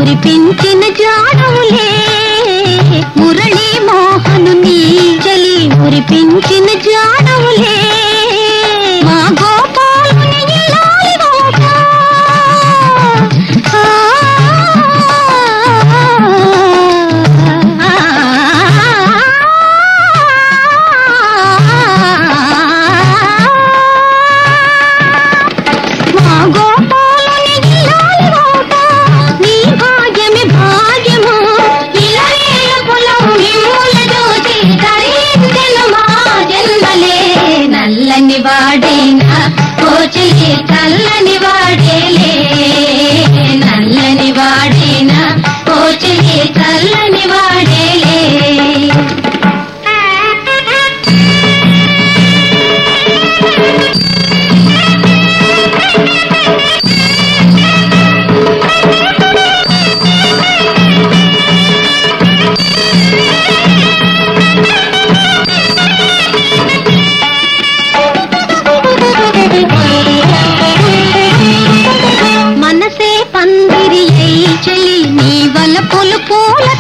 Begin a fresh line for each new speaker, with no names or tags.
మురిపించిన జాడవులే మురళీ మోహను నీ చలి మురిపించిన జాడవులే మా గోపాలుని ఇల్లాలి నోట. మా గోపాలుని ఇల్లాలి నోట. నీ భాగ్యమే భాగ్యము ఇలవేల కులం మిమ్ముల చూసి తరించెను మా జన్మలే నల్లని వాడేనా కోచిలి చల్లని వాడేలే నల్లని వాడేనా కోచిలి చల్లని వాడేలే మనసే పందిరి అయి చెలి నీ వల పూల